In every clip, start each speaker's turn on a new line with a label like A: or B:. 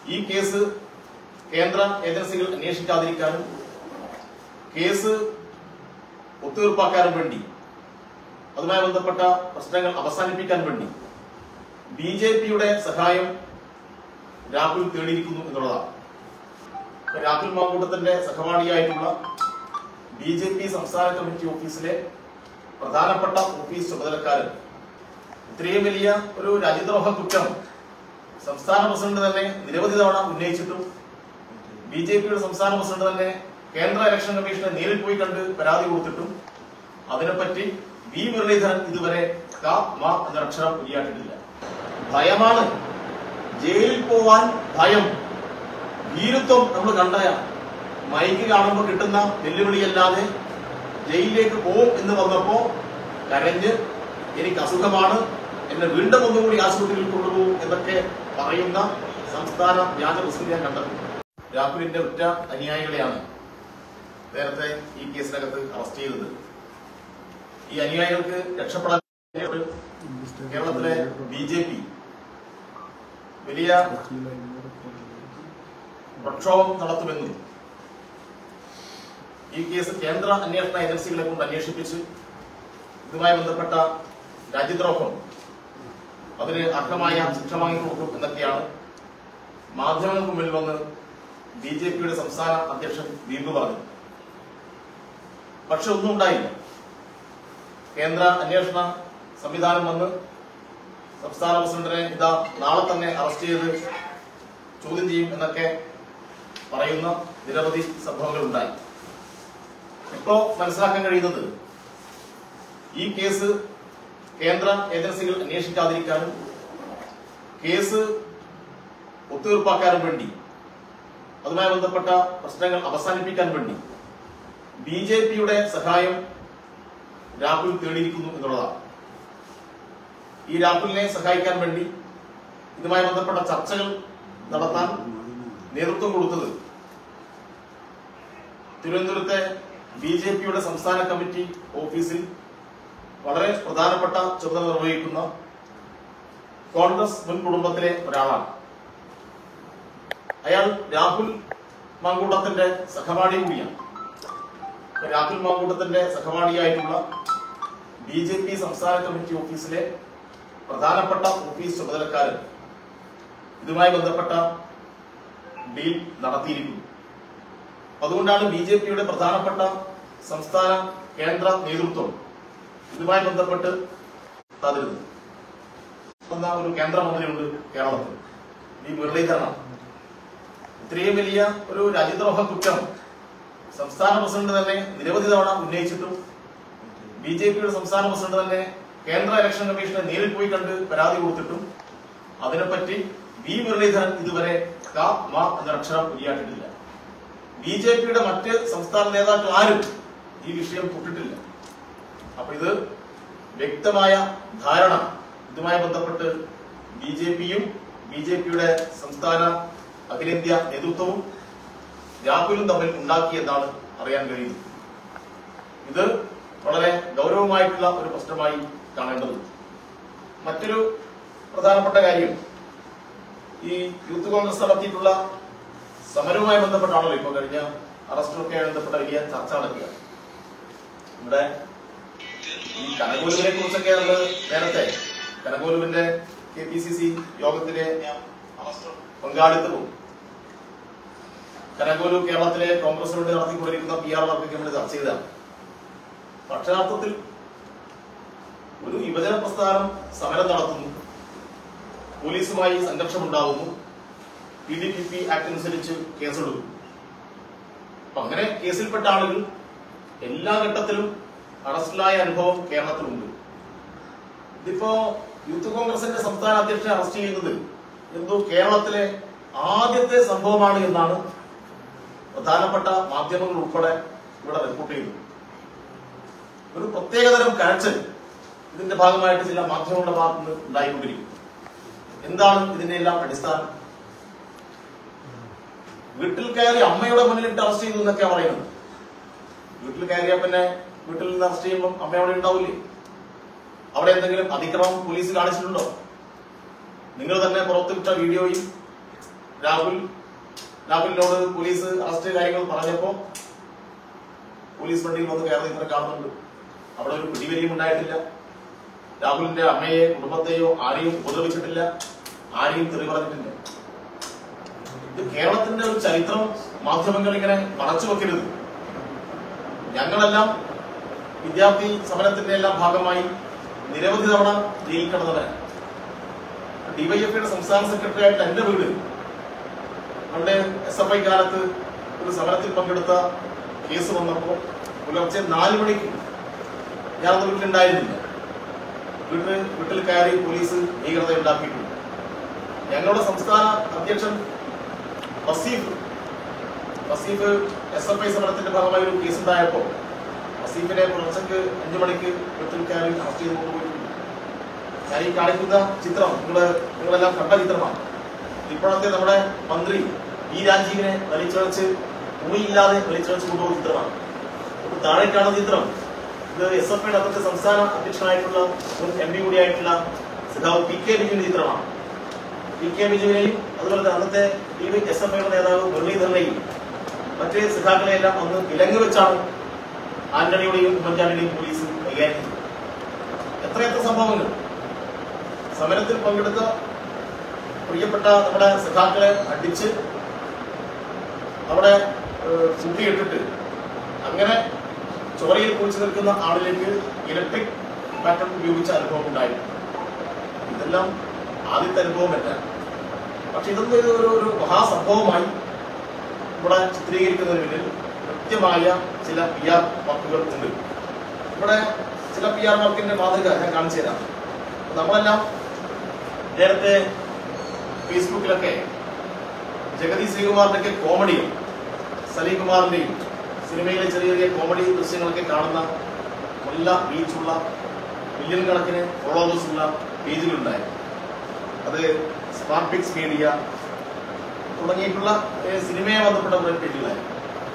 A: ഈ കേസ് കേന്ദ്ര ഏജൻസികൾ അന്വേഷിക്കാതിരിക്കാനും കേസ് ഒത്തുതീർപ്പാക്കാനും വേണ്ടി അതുമായി ബന്ധപ്പെട്ട പ്രശ്നങ്ങൾ അവസാനിപ്പിക്കാൻ വേണ്ടി ബി ജെ പിയുടെ സഹായം രാഹുൽ തേടിയിരിക്കുന്നു എന്നുള്ളതാണ് ഇപ്പൊ രാഹുൽ മാങ്കൂട്ടത്തിന്റെ സഹപാഠിയായിട്ടുള്ള ബി ജെ പി സംസ്ഥാന കമ്മിറ്റി ഓഫീസിലെ പ്രധാനപ്പെട്ട ഓഫീസ് ചുമതലക്കാരൻ ഇത്രയും വലിയ ഒരു രാജ്യദ്രോഹ കുറ്റം സംസ്ഥാന പ്രസിഡന്റ് തന്നെ നിരവധി തവണ ഉന്നയിച്ചിട്ടും ബി ജെ പിയുടെ സംസ്ഥാന പ്രസിഡന്റ് തന്നെ കേന്ദ്ര ഇലക്ഷൻ കമ്മീഷനെ നേരിൽ പോയി കണ്ട് പരാതി കൊടുത്തിട്ടും അതിനെപ്പറ്റി വി മുരളീധരൻ ഇതുവരെ ക മ എന്നൊരക്ഷരം ഉരിയാട്ടിട്ടില്ല ഭയമാണ് ജയിലിൽ പോവാൻ ഭയം ഭീരുത്വം നമ്മൾ കണ്ടയാണ് മൈക്ക് കാണുമ്പോൾ കിട്ടുന്ന വെല്ലുവിളിയല്ലാതെ ജയിലിലേക്ക് പോവും എന്ന് വന്നപ്പോ കരഞ്ഞ് എനിക്ക് അസുഖമാണ് എന്നെ വീണ്ടും ഒന്നുകൂടി ആശുപത്രിയിൽ കൊണ്ടുപോകും എന്നൊക്കെ പറയുന്ന സംസ്ഥാന വ്യാജ പ്രസിദ്ധി ഞാൻ കണ്ടെത്തി രാഹുലിന്റെ ഒറ്റ അനുയായികളെയാണ് നേരത്തെ ഈ കേസിനകത്ത് അറസ്റ്റ് ചെയ്തത് ഈ അനുയായികൾക്ക് രക്ഷപ്പെടാൻ കേരളത്തിലെ ബി ജെ പി വലിയ പ്രക്ഷോഭം നടത്തുമെന്നും ഈ കേസ് കേന്ദ്ര അന്വേഷണ ഏജൻസികളെ കൊണ്ട് അന്വേഷിപ്പിച്ച് ഇതുമായി ബന്ധപ്പെട്ട രാജ്യദ്രോഹം അതിന് അർഹമായ ശിക്ഷ വാങ്ങിക്കൊടുക്കും എന്നൊക്കെയാണ് മാധ്യമങ്ങൾക്ക് മുന്നിൽ വന്ന് ബി ജെ പിയുടെ സംസ്ഥാന അധ്യക്ഷൻ വീമ്പ് പറഞ്ഞു പക്ഷെ ഒന്നും ഉണ്ടായില്ല കേന്ദ്ര അന്വേഷണ സംവിധാനം വന്ന് സംസ്ഥാന പ്രസിഡന്റിനെ ഇതാ നാളെ തന്നെ അറസ്റ്റ് ചെയ്ത് ചോദ്യം ചെയ്യും എന്നൊക്കെ പറയുന്ന നിരവധി സംഭവങ്ങൾ ഉണ്ടായി ഇപ്പോ മനസ്സിലാക്കാൻ കഴിയുന്നത് ഈ കേസ് കേന്ദ്ര ഏജൻസികൾ അന്വേഷിക്കാതിരിക്കാനും കേസ് ഒത്തുതീർപ്പാക്കാനും വേണ്ടി അതുമായി ബന്ധപ്പെട്ട പ്രശ്നങ്ങൾ അവസാനിപ്പിക്കാൻ വേണ്ടി ബി ജെ പിയുടെ സഹായം രാഹുൽ തേടിയിരിക്കുന്നു എന്നുള്ളതാണ് ഈ രാഹുലിനെ സഹായിക്കാൻ വേണ്ടി ഇതുമായി ബന്ധപ്പെട്ട ചർച്ചകൾ നടത്താൻ നേതൃത്വം കൊടുത്തത് തിരുവനന്തപുരത്തെ ബി ജെ പിയുടെ സംസ്ഥാന കമ്മിറ്റി ഓഫീസിൽ വളരെ പ്രധാനപ്പെട്ട ചുമതല നിർവഹിക്കുന്ന കോൺഗ്രസ് മുൻ കുടുംബത്തിലെ ഒരാളാണ് അയാൾ രാഹുൽ മാങ്കൂട്ടത്തിന്റെ സഹപാഠി കൂടിയാണ് ഇപ്പൊ രാഹുൽ മാങ്കൂട്ടത്തിന്റെ സഹപാഠിയായിട്ടുള്ള ബി ജെ പി സംസ്ഥാന കമ്മിറ്റി ഓഫീസിലെ പ്രധാനപ്പെട്ട ഓഫീസ് ചുമതലക്കാരൻ ഇതുമായി ബന്ധപ്പെട്ട ഡീൽ നടത്തിയിരിക്കുന്നു അതുകൊണ്ടാണ് ബി ജെ പിയുടെ പ്രധാനപ്പെട്ട സംസ്ഥാന കേന്ദ്ര നേതൃത്വം ഇതുമായി ബന്ധപ്പെട്ട് തതിരുന്നത് എന്ന ഒരു കേന്ദ്രമന്ത്രിയുണ്ട് കേരളത്തിൽ ഈ മുരളീധരനാണ് ഇത്രയും വലിയ ഒരു രാജ്യദ്രോഹ കുറ്റം സംസ്ഥാന പ്രസിഡന്റ് തന്നെ നിരവധി തവണ ഉന്നയിച്ചിട്ടും ബി ജെ പിയുടെ സംസ്ഥാന പ്രസിഡന്റ് തന്നെ കേന്ദ്ര ഇലക്ഷൻ കമ്മീഷനെ നേരിൽ പോയി കണ്ട് പരാതി കൊടുത്തിട്ടും അതിനെപ്പറ്റി വി മുരളീധരൻ ഇതുവരെ ക മ എന്നൊരക്ഷരം ഉരിയാട്ടിട്ടില്ല ബി ജെ പിയുടെ മറ്റ് സംസ്ഥാന നേതാക്കൾ ആരും ഈ വിഷയം തൊട്ടിട്ടില്ല അപ്പൊ ഇത് വ്യക്തമായ ധാരണ ഇതുമായി ബന്ധപ്പെട്ട് ബി ജെ പിയും ബി ജെ പിയുടെ സംസ്ഥാന അഖിലേന്ത്യാ നേതൃത്വവും രാഹുലും തമ്മിൽ ഉണ്ടാക്കിയെന്നാണ് അറിയാൻ കഴിയുന്നത് ഇത് വളരെ ഗൗരവമായിട്ടുള്ള ഒരു പ്രശ്നമായി കാണേണ്ടതുണ്ട് മറ്റൊരു പ്രധാനപ്പെട്ട കാര്യം ഈ യൂത്ത് കോൺഗ്രസ് നടത്തിയിട്ടുള്ള സമരവുമായി ബന്ധപ്പെട്ടാണല്ലോ ഇപ്പൊ കഴിഞ്ഞ അറസ്റ്റുമൊക്കെ ബന്ധപ്പെട്ട വലിയ ചർച്ച നടക്കുക ഇവിടെ ഈ കനകോലുവിനെ കുറിച്ചൊക്കെ നമ്മൾ നേരത്തെ കനകോലുവിന്റെ കെ പി സി സി യോഗത്തിലെ പങ്കാളിത്തവും കനകോലു കേരളത്തിലെ കോൺഗ്രസിനോട് നടത്തിക്കൊണ്ടിരിക്കുന്ന പി ആർ വർക്കൊക്കെ നമ്മൾ ചർച്ച ചെയ്തതാണ് അക്ഷരാർത്ഥത്തിൽ ഒരു യുവജന പ്രസ്ഥാനം സമരം നടത്തുന്നു പോലീസുമായി സംഘർഷമുണ്ടാവുന്നു P D P P act അനുസരിച്ച് കേസെടുക്കും അപ്പൊ അങ്ങനെ കേസിൽപ്പെട്ട ആളുകൾ എല്ലാ ഘട്ടത്തിലും അറസ്റ്റിലായ അനുഭവം കേരളത്തിലുണ്ട് ഇതിപ്പോ യൂത്ത് കോൺഗ്രസിന്റെ സംസ്ഥാന അധ്യക്ഷനെ അറസ്റ്റ് ചെയ്യുന്നത് എന്തോ കേരളത്തിലെ ആദ്യത്തെ സംഭവമാണ് എന്നാണ് പ്രധാനപ്പെട്ട മാധ്യമങ്ങൾ ഉൾപ്പെടെ ഇവിടെ റിപ്പോർട്ട് ചെയ്യുന്നത് ഒരു പ്രത്യേകതരം കരച്ചൽ ഇതിന്റെ ഭാഗമായിട്ട് ചില മാധ്യമങ്ങളുടെ ഭാഗത്ത് നിന്ന് ഉണ്ടായിക്കൊണ്ടിരിക്കും എന്താണ് ഇതിന്റെ എല്ലാം അടിസ്ഥാനം വീട്ടിൽ കയറി അമ്മയുടെ മുന്നിലിട്ട് അറസ്റ്റ് ചെയ്തു എന്നൊക്കെയാ പറയുന്നത് വീട്ടിൽ കയറിയാൽ പിന്നെ വീട്ടിൽ നിന്ന് അറസ്റ്റ് ചെയ്യുമ്പോൾ അമ്മ അവിടെ ഉണ്ടാവില്ലേ അവിടെ എന്തെങ്കിലും അതിക്രമം പോലീസ് കാണിച്ചിട്ടുണ്ടോ നിങ്ങൾ തന്നെ പുറത്തുവിട്ട വീഡിയോയും രാഹുൽ രാഹുലിനോട് പോലീസ് അറസ്റ്റ് കാര്യങ്ങൾ പറഞ്ഞപ്പോ പോലീസ് വണ്ടിയിൽ വന്ന് കയറി ഇങ്ങനെ കാണുന്നുണ്ട് അവിടെ ഒരു പിടിവലിയും ഉണ്ടായിട്ടില്ല രാഹുലിന്റെ അമ്മയെ കുടുംബത്തെയോ ആരെയും ഉപദ്രവിച്ചിട്ടില്ല ആരെയും തെറി പറഞ്ഞിട്ടില്ല ഇത് കേരളത്തിന്റെ ഒരു ചരിത്രം മാധ്യമങ്ങൾ ഇങ്ങനെ മറച്ചു വെക്കരുത് ഞങ്ങളെല്ലാം വിദ്യാർത്ഥി സമരത്തിന്റെ എല്ലാം ഭാഗമായി നിരവധി തവണ ജയിലിൽ കിടന്നവരാണ് ഡിവൈഎഫ്ഐയുടെ സംസ്ഥാന സെക്രട്ടറി ആയിട്ട് എന്റെ വീട് പണ്ട് എസ് എഫ് ഐ കാലത്ത് ഒരു സമരത്തിൽ പങ്കെടുത്ത കേസ് വന്നപ്പോ പുലർച്ചെ നാല് മണിക്ക് ഞാൻ വീട്ടിലുണ്ടായിരുന്നില്ല വീട്ടിൽ വീട്ടിൽ കയറി പോലീസ് ഭീകരത ഉണ്ടാക്കിയിട്ടുണ്ട് ഞങ്ങളുടെ സംസ്ഥാന അധ്യക്ഷൻ Vaseef Vaseef S F I സമരത്തിന്റെ ഭാഗമായി ഒരു കേസ് ഉണ്ടായപ്പോ വസീഫിനെ പുലർച്ചയ്ക്ക് അഞ്ചു മണിക്ക് വീട്ടിൽ കയറി അറസ്റ്റ് ചെയ്ത് കൊണ്ടുപോയിട്ടുണ്ട് ഞാൻ ഈ കാണിക്കുന്ന ചിത്രം നിങ്ങള് നിങ്ങളെല്ലാം കണ്ട ചിത്രമാണ് ഇപ്പോഴത്തെ നമ്മുടെ മന്ത്രി ഈ രാജീവിനെ വലിച്ചഴച്ച് മുറിയില്ലാതെ വലിച്ചഴച്ച് കൊണ്ടുപോകുന്ന ചിത്രമാണ് അപ്പൊ താഴെ കാണുന്ന ചിത്രം ഇത് എസ് എഫ് ഐയുടെ അന്നത്തെ സംസ്ഥാന അധ്യക്ഷനായിട്ടുള്ള മുൻ എം പി കൂടിയായിട്ടുള്ള സഖാവ് പി കെ ബിജുവിന്റെ ചിത്രമാണ് പി കെ ബിജുവിനെയും അതുപോലെ തന്നെ അന്നത്തെ എസ് എഫ് ഐയുടെ നേതാവ് മുരളീധരനെയും മറ്റേ സഖാക്കളെയെല്ലാം അന്ന് വിലങ്ങ് വെച്ചാണ് ആന്റണിയുടെയും ഉമ്മൻചാണ്ടിയുടെയും പോലീസ് കൈകാര്യം ചെയ്തത് എത്രയെത്ര സംഭവങ്ങൾ സമരത്തിൽ പങ്കെടുത്ത പ്രിയപ്പെട്ട നമ്മുടെ സഖാക്കളെ അടിച്ച് അവിടെ ഏഹ്, ചുട്ടിയിട്ടിട്ട് അങ്ങനെ ചോരയിൽ കുളിച്ചു നിൽക്കുന്ന ആളിലേക്ക് ഇലക്ട്രിക് ബാറ്റൺ ഉപയോഗിച്ച അനുഭവം ഉണ്ടായിരുന്നു ഇതെല്ലാം ആദ്യത്തെ അനുഭവമല്ല പക്ഷെ ഇതൊന്നും ഒരു ഒരു- ഒരു മഹാസംഭവമായി ഇവിടെ ചിത്രീകരിക്കുന്നതിന് പിന്നിൽ കൃത്യമായ ചില പി ആർ വർക്കുകൾ ഉണ്ട് ഇവിടെ ചില പി ആർ വർക്കിന്റെ മാതൃക ഞാൻ കാണിച്ചു തരാം നമ്മളെല്ലാം നേരത്തെ ഫേസ്ബുക്കിലൊക്കെ ജഗതി ശ്രീകുമാറിന്റെ കോമഡിയും സലീം കുമാറിന്റെയും സിനിമയിലെ ചെറിയ ചെറിയ കോമഡി ദൃശ്യങ്ങളൊക്കെ കാണുന്ന നല്ല റീച്ചുള്ള മില്യൺ കണക്കിന് ഫോളോവേഴ്സ് ഉള്ള പേജുകളുണ്ടായിരുന്നു അത് സ്മാർട്ട് പിക്സ് മീഡിയ തുടങ്ങിയിട്ടുള്ള ഏഹ്, സിനിമയെ ബന്ധപ്പെട്ട കുറെ പേജുകളായിരുന്നു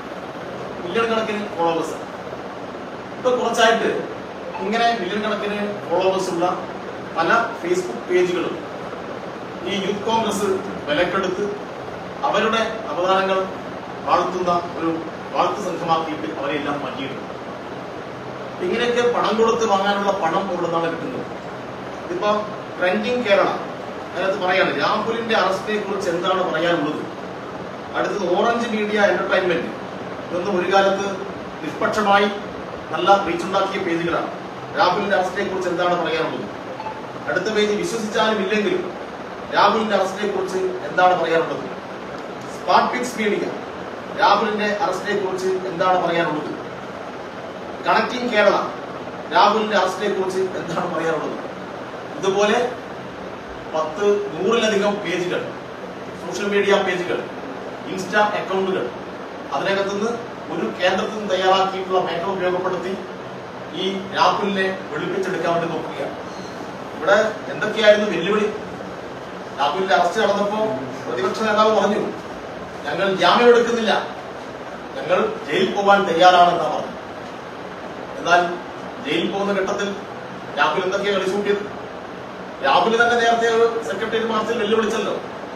A: മില്യൺ കണക്കിന് ഫോളോവേഴ്സ് ഇപ്പൊ കുറച്ചായിട്ട് ഇങ്ങനെ മില്യൺ കണക്കിന് ഫോളോവേഴ്സ് ഉള്ള പല ഫേസ്ബുക്ക് പേജുകളും ഈ യൂത്ത് കോൺഗ്രസ് വിലക്കെടുത്ത് അവരുടെ അവതാരങ്ങൾ വാഴ്ത്തുന്ന ഒരു വാഴ്ത്ത് സംഘമാക്കിയിട്ട് അവരെല്ലാം മാറ്റിയിട്ടുണ്ട് ഇങ്ങനെയൊക്കെ പണം കൊടുത്ത് വാങ്ങാനുള്ള പണം ഇവിടെ നിന്നാണ് കിട്ടുന്നത് ഇതിപ്പോ ട്രെൻഡിങ് കേരള അതിനകത്ത് പറയാണ് രാഹുലിന്റെ അറസ്റ്റിനെ കുറിച്ച് എന്താണ് പറയാനുള്ളത് അടുത്തത് ഓറഞ്ച് മീഡിയ എന്റർടൈൻമെന്റ് ഇതൊന്നും ഒരു കാലത്ത് നിഷ്പക്ഷമായി നല്ല റീച്ചുണ്ടാക്കിയ പേജുകളാണ് രാഹുലിന്റെ അറസ്റ്റിനെ കുറിച്ച് എന്താണ് പറയാനുള്ളത് അടുത്ത പേജ് വിശ്വസിച്ചാലും ഇല്ലെങ്കിലും രാഹുലിന്റെ അറസ്റ്റിനെ കുറിച്ച് എന്താണ് പറയാനുള്ളത് സ്മാർട്ട് പിക്സ് മീഡിയ രാഹുലിന്റെ അറസ്റ്റിനെ കുറിച്ച് എന്താണ് പറയാനുള്ളത് കണക്റ്റിംഗ് കേരള രാഹുലിന്റെ അറസ്റ്റിനെ കുറിച്ച് എന്താണ് പറയാനുള്ളത് ഇതുപോലെ പത്ത് നൂറിലധികം പേജുകൾ സോഷ്യൽ മീഡിയ പേജുകൾ ഇൻസ്റ്റാ അക്കൗണ്ടുകൾ അതിനകത്തുനിന്ന് ഒരു കേന്ദ്രത്തിൽ നിന്ന് തയ്യാറാക്കിയിട്ടുള്ള മേഖല ഉപയോഗപ്പെടുത്തി ഈ രാഹുലിനെ വെളുപ്പിച്ചെടുക്കാൻ വേണ്ടി നോക്കുകയാണ് ഇവിടെ എന്തൊക്കെയായിരുന്നു വെല്ലുവിളി രാഹുലിന്റെ അറസ്റ്റ് നടന്നപ്പോ പ്രതിപക്ഷ നേതാവ് പറഞ്ഞു ഞങ്ങൾ ജാമ്യം എടുക്കുന്നില്ല ഞങ്ങൾ ജയിലിൽ പോകാൻ തയ്യാറാണെന്നാ പറഞ്ഞു എന്നാൽ ജയിലിൽ പോകുന്ന ഘട്ടത്തിൽ രാഹുൽ എന്തൊക്കെയാണ് കളിച്ചൂട്ടിയത് രാഹുൽ തന്നെ നേരത്തെ ഒരു സെക്രട്ടറി മാർച്ചിൽ വെല്ലുവിളിച്ചല്ലോ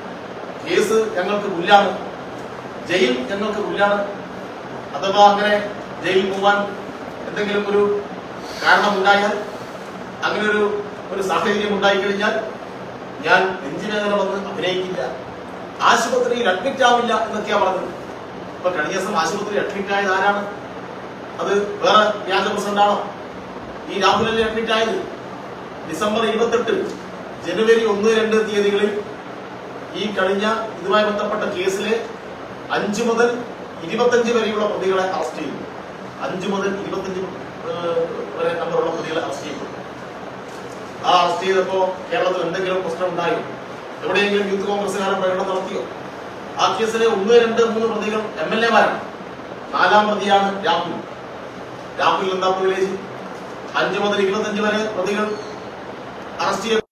A: കേസ് ഞങ്ങൾക്ക് പുല്ലാണ് ജയിൽ ഞങ്ങൾക്ക് പുല്ലാണ് അഥവാ അങ്ങനെ ജയിലിൽ പോകാൻ എന്തെങ്കിലും ഒരു കാരണമുണ്ടായാൽ അങ്ങനെ ഒരു ഒരു സാഹചര്യം ഉണ്ടായിക്കഴിഞ്ഞാൽ ഞാൻ നെഞ്ചുവേദന വന്ന് അഭിനയിക്കില്ല ആശുപത്രിയിൽ അഡ്മിറ്റ് ആവില്ല എന്നൊക്കെയാ പറഞ്ഞത് ഇപ്പൊ കഴിഞ്ഞ ദിവസം ആശുപത്രിയിൽ അഡ്മിറ്റ് ആയത് ആരാണ് അത് വേറെ വ്യാജ പ്രസിഡന്റാണോ ഈ രാഹുലല്ലേ അഡ്മിറ്റ് ആയത് ഡിസംബർ ഇരുപത്തെട്ട് ജനുവരി ഒന്ന് രണ്ട് തീയതികളിൽ ഈ കഴിഞ്ഞ ഇതുമായി ബന്ധപ്പെട്ട കേസിലെ അഞ്ചു മുതൽ ഇരുപത്തഞ്ച് വരെയുള്ള പ്രതികളെ അറസ്റ്റ് ചെയ്തു അഞ്ചു മുതൽ ഇരുപത്തഞ്ച് ഏഹ്, വരെ നമ്പറുള്ള പ്രതികളെ അറസ്റ്റ് ചെയ്തു ആ അറസ്റ്റ് ചെയ്തപ്പോ കേരളത്തിൽ എന്തെങ്കിലും പ്രശ്നം ഉണ്ടായോ എവിടെയെങ്കിലും യൂത്ത് കോൺഗ്രസ്സുകാരൻ പ്രകടനം നടത്തിയോ ആ കേസിലെ ഒന്ന് രണ്ട് മൂന്ന് പ്രതികൾ എം എൽ എമാരാണ് നാലാം പ്രതിയാണ് രാഹുൽ രാഹുൽ എന്താ പ്രിവിലേജ് അഞ്ചു മുതൽ ഇരുപത്തഞ്ച് വരെ പ്രതികൾ അറസ്റ്റ് ചെയ്യ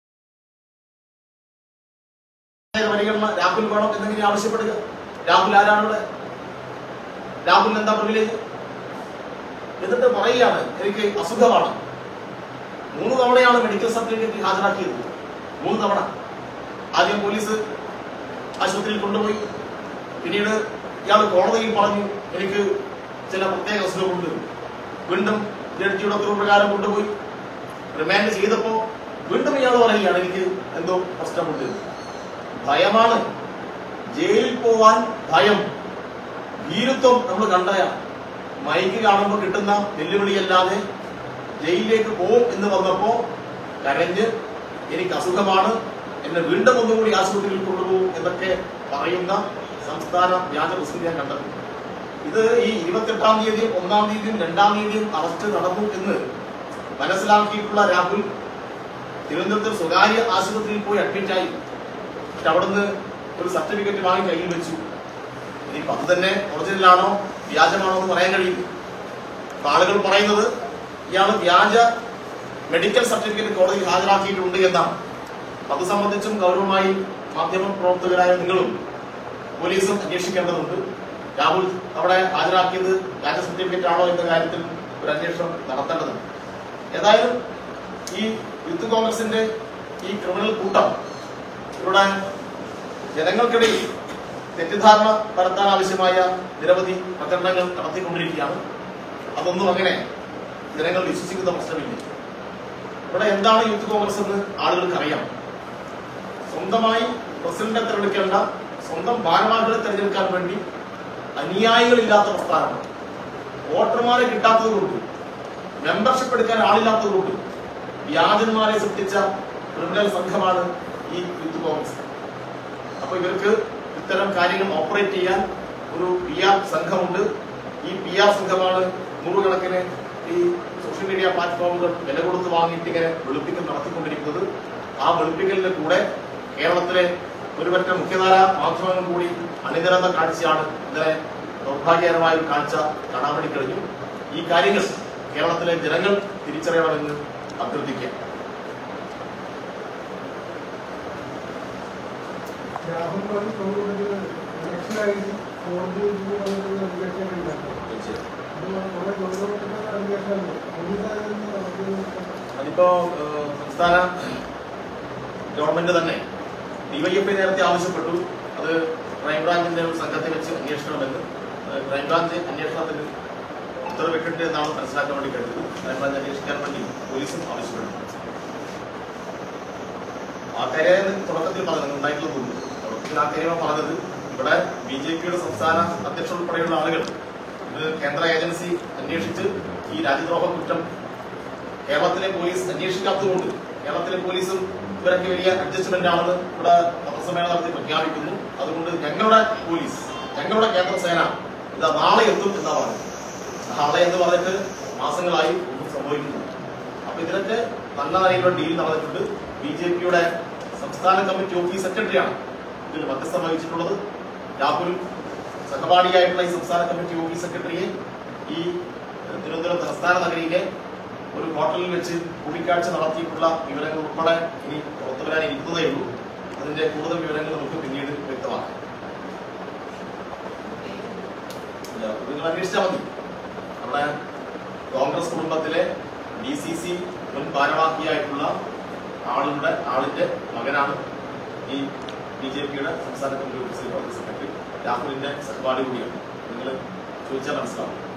A: പരിഗണന രാഹുൽ വേണം എന്തെങ്കിലും ആവശ്യപ്പെടുക രാഹുൽ ആരാണുള്ളത് രാഹുൽ എന്താ പ്രിവിലേജ് എന്നിട്ട് പറയുകയാണ് എനിക്ക് അസുഖമാണ് മൂന്ന് തവണയാണ് മെഡിക്കൽ സർട്ടിഫിക്കറ്റ് ഹാജരാക്കിയത് മൂന്ന് തവണ ആദ്യം പോലീസ് ആശുപത്രിയിൽ കൊണ്ടുപോയി പിന്നീട് ഇയാൾ കോടതിയിൽ പറഞ്ഞു എനിക്ക് ചില പ്രത്യേക അസുഖമുണ്ട് വീണ്ടും ജഡ്ജിയുടെ ഉത്തരവ് പ്രകാരം കൊണ്ടുപോയി റിമാൻഡ് ചെയ്തപ്പോ വീണ്ടും ഇയാൾ പറയുകയാണ് എനിക്ക് എന്തോ പ്രശ്നമുണ്ട് ഭയമാണ് ജയിലിൽ പോവാൻ ഭയം ഭീരുത്വം നമ്മൾ കണ്ടയാണ് മൈക്ക് കാണുമ്പോൾ കിട്ടുന്ന വെല്ലുവിളിയല്ലാതെ ജയിലിലേക്ക് പോവും എന്ന് വന്നപ്പോ കരഞ്ഞ് എനിക്ക് അസുഖമാണ് എന്നെ വീണ്ടും ഒന്നുകൂടി ആശുപത്രിയിൽ കൊണ്ടുപോകും എന്നൊക്കെ പറയുന്ന സംസ്ഥാന വ്യാജ പ്രസിദ്ധി ഞാൻ കണ്ടത് ഇത് ഈ ഇരുപത്തെട്ടാം തീയതിയും ഒന്നാം തീയതിയും രണ്ടാം തീയതിയും അറസ്റ്റ് നടന്നു എന്ന് മനസ്സിലാക്കിയിട്ടുള്ള രാഹുൽ തിരുവനന്തപുരത്ത് സ്വകാര്യ ആശുപത്രിയിൽ പോയി അഡ്മിറ്റായി എന്നിട്ട് അവിടുന്ന് ഒരു സർട്ടിഫിക്കറ്റ് വാങ്ങി കയ്യിൽ വെച്ചു ഇനിയിപ്പോ അത് തന്നെ ഒറിജിനലാണോ വ്യാജമാണോ എന്ന് പറയാൻ കഴിയും അപ്പൊ ആളുകൾ പറയുന്നത് ഇയാൾ വ്യാജ മെഡിക്കൽ സർട്ടിഫിക്കറ്റ് കോടതിയിൽ ഹാജരാക്കിയിട്ടുണ്ട് എന്നാണ് അത് സംബന്ധിച്ചും ഗൗരവമായി മാധ്യമ പ്രവർത്തകരായ നിങ്ങളും പോലീസും അന്വേഷിക്കേണ്ടതുണ്ട് രാഹുൽ അവിടെ ഹാജരാക്കിയത് വ്യാജ സർട്ടിഫിക്കറ്റ് ആണോ എന്ന കാര്യത്തിൽ ഒരു അന്വേഷണം നടത്തേണ്ടതുണ്ട് ഏതായാലും ഈ യൂത്ത് കോൺഗ്രസിന്റെ ഈ ക്രിമിനൽ കൂട്ടം ഇവിടെ ജനങ്ങൾക്കിടയിൽ തെറ്റിദ്ധാരണ പരത്താൻ ആവശ്യമായ നിരവധി പ്രചരണങ്ങൾ നടത്തിക്കൊണ്ടിരിക്കുകയാണ് അതൊന്നും അങ്ങനെ ജനങ്ങൾ വിശ്വസിക്കുന്ന പ്രശ്നമില്ല ഇവിടെ എന്താണ് യൂത്ത് കോൺഗ്രസ് എന്ന് ആളുകൾക്ക് അറിയാം സ്വന്തമായി പ്രസിഡന്റെ തെരഞ്ഞെടുക്കേണ്ട സ്വന്തം ഭാരവാഹികളെ തെരഞ്ഞെടുക്കാൻ വേണ്ടി അനുയായികളില്ലാത്ത പ്രസ്ഥാനമാണ് വോട്ടർമാരെ കിട്ടാത്തത് കൊണ്ട് മെമ്പർഷിപ്പ് എടുക്കാൻ ആളില്ലാത്തത് കൊണ്ട് വ്യാജന്മാരെ സൃഷ്ടിച്ച ക്രിമിനൽ സംഘമാണ് ഈ യൂത്ത് കോൺഗ്രസ് അപ്പൊ ഇവർക്ക് ഇത്തരം കാര്യങ്ങൾ ഓപ്പറേറ്റ് ചെയ്യാൻ ഒരു പി ആർ സംഘമുണ്ട് ഈ പി ആർ സംഘമാണ് നൂറുകണക്കിന് ഈ സോഷ്യൽ മീഡിയ പ്ലാറ്റ്ഫോമുകൾ വില കൊടുത്ത് വാങ്ങിയിട്ട് ഇങ്ങനെ വെളുപ്പിക്കൽ നടത്തിക്കൊണ്ടിരിക്കുന്നത് ആ വെളുപ്പിക്കലിന്റെ കൂടെ കേരളത്തിലെ ഒരുപറ്റ മുഖ്യധാര മാധ്യമങ്ങൾ കൂടി അണിനിരന്ന കാഴ്ചയാണ് ഇന്നലെ ദൗർഭാഗ്യകരമായ ഒരു കാഴ്ച കാണാൻ വേണ്ടി കഴിഞ്ഞു ഈ കാര്യങ്ങൾ കേരളത്തിലെ ജനങ്ങൾ തിരിച്ചറിയണമെന്ന് അഭ്യർത്ഥിക്കാം
B: രാഹുൽ ഗാന്ധി തോന്നുന്നത് ഇലക്ഷനായി കോടതി അന്വേഷണം ഉണ്ടാക്കും അത് നമ്മുടെ ഗവൺമെന്റിന്റെ അന്വേഷണമല്ല എന്താണ് നടക്കുന്നത്
A: അതിപ്പോ ഏഹ്, സംസ്ഥാന ഗവൺമെന്റ് തന്നെ ഡിവൈഎഫ്ഐ നേരത്തെ ആവശ്യപ്പെട്ടു അത് ക്രൈംബ്രാഞ്ചിന്റെ ഒരു സംഘത്തെ വെച്ച് അന്വേഷിക്കണമെന്ന് ഏഹ്, ക്രൈംബ്രാഞ്ച് അന്വേഷണത്തിന് ഉത്തരവിട്ടിട്ട് എന്നാണ് മനസ്സിലാക്കാൻ വേണ്ടി കഴിഞ്ഞത് ക്രൈംബ്രാഞ്ച് അന്വേഷിക്കാൻ വേണ്ടി പോലീസും ആവശ്യപ്പെട്ടു ആ കാര്യം തുടക്കത്തിൽ പറഞ്ഞത് ഉണ്ടായിട്ടുള്ള തോന്നുന്നു തുടക്കത്തിൽ ആ കാര്യം പറഞ്ഞത് ഇവിടെ ബി ജെ പിയുടെ സംസ്ഥാന അധ്യക്ഷൻ ഉൾപ്പെടെയുള്ള ആളുകൾ ഇത് കേന്ദ്ര ഏജൻസി അന്വേഷിച്ച് ഈ രാജ്യദ്രോഹ കുറ്റം കേരളത്തിലെ പോലീസ് അന്വേഷിക്കാത്തതുകൊണ്ട് കേരളത്തിലെ പോലീസും ഇവരൊക്കെ വലിയ അഡ്ജസ്റ്റ്മെന്റ് ആണെന്ന് ഇവിടെ പത്രസമ്മേളനം നടത്തി പ്രഖ്യാപിക്കുന്നു അതുകൊണ്ട് ഞങ്ങളുടെ പോലീസ് ഞങ്ങളുടെ കേന്ദ്ര സേന ഇതാ നാളെ എത്തും എന്നാ പറഞ്ഞത് നാളെ എന്ന് പറഞ്ഞിട്ട് മാസങ്ങളായി ഒന്നും സംഭവിക്കുന്നു അപ്പൊ ഇതിനൊക്കെ നല്ല നിലയിലുള്ള ഡീൽ നടന്നിട്ടുണ്ട് ബി ജെ പിയുടെ സംസ്ഥാന കമ്മിറ്റി ഓഫീസ് സെക്രട്ടറിയാണ് ഇതിൽ മധ്യസ്ഥം വഹിച്ചിട്ടുള്ളത് രാഹുൽ സഹപാഠിയായിട്ടുള്ള ഈ സംസ്ഥാന കമ്മിറ്റി ഓഫീസ് സെക്രട്ടറിയെ ഈ ഏഹ്, തിരുവനന്തപുരം തലസ്ഥാന നഗരിയിലെ ഒരു ഹോട്ടലിൽ വെച്ച് കൂടിക്കാഴ്ച നടത്തിയിട്ടുള്ള വിവരങ്ങൾ ഉൾപ്പെടെ ഇനി പുറത്തു വരാൻ ഇരിക്കുന്നതേ ഉള്ളൂ അതിന്റെ കൂടുതൽ വിവരങ്ങൾ നമുക്ക് പിന്നീട് വ്യക്തമാക്കാം ഇല്ല, നിങ്ങൾ അന്വേഷിച്ചാൽ മതി നമ്മുടെ കോൺഗ്രസ് കുടുംബത്തിലെ ഡി സി സി മുൻ ഭാരവാഹിയായിട്ടുള്ള ആളുടെ ആളിന്റെ മകനാണ് ഈ ബി ജെ പിയുടെ സംസ്ഥാന കമ്മിറ്റി ഓഫീസിൽ സെക്രട്ടറി രാഹുലിന്റെ സഹപാഠി കൂടിയാണ് നിങ്ങൾ ചോദിച്ചാൽ മനസ്സിലാവും